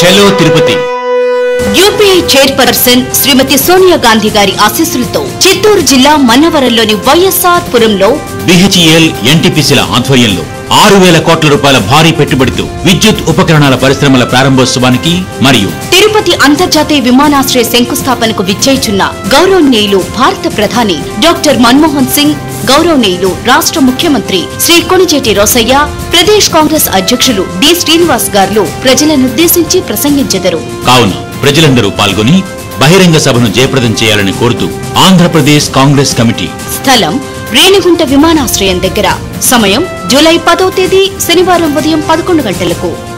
చలో Tirupati UPI chairperson Shrimati Sonia Gandhi గారి ఆశీస్సులతో చిత్తూరు జిల్లా మన్నవరంలోని వైఎస్ఆర్ పురంలో బిహెచ్ఈఎల్ ఎన్టీపీసీల ఆధ్వర్యంలో ఆరు వేల కోట్ల రూపాయల భారీ పెట్టుబడితో విద్యుత్ ఉపకరణాల పరిశ్రమల ప్రారంభోత్సవానికి మరియు తిరుపతి అంతర్జాతీయ విమానాశ్రయ శంకుస్థాపనకు విచ్చేయుచున్న గౌరవనీయులు భారత ప్రధాని డాక్టర్ మన్మోహన్ సింగ్ గౌరవనీయులు రాష్ట్ర ముఖ్యమంత్రి శ్రీ కొణిజేటి రోసయ్య ప్రదేశ్ కాంగ్రెస్ అధ్యక్షులు డి శ్రీనివాస్ గారు ప్రజలనుద్దేశించి ప్రసంగించెదరు కావున ప్రజలందరూ పాల్గొని బహిరంగ సభను జయప్రదం చేయాలని కోరుతూ ఆంధ్రప్రదేశ్ కాంగ్రెస్ కమిటీ స్థలం రేణిగుంట విమానాశ్రయం దగ్గర సమయం జూలై పదో తేదీ శనివారం ఉదయం పదకొండు గంటలకు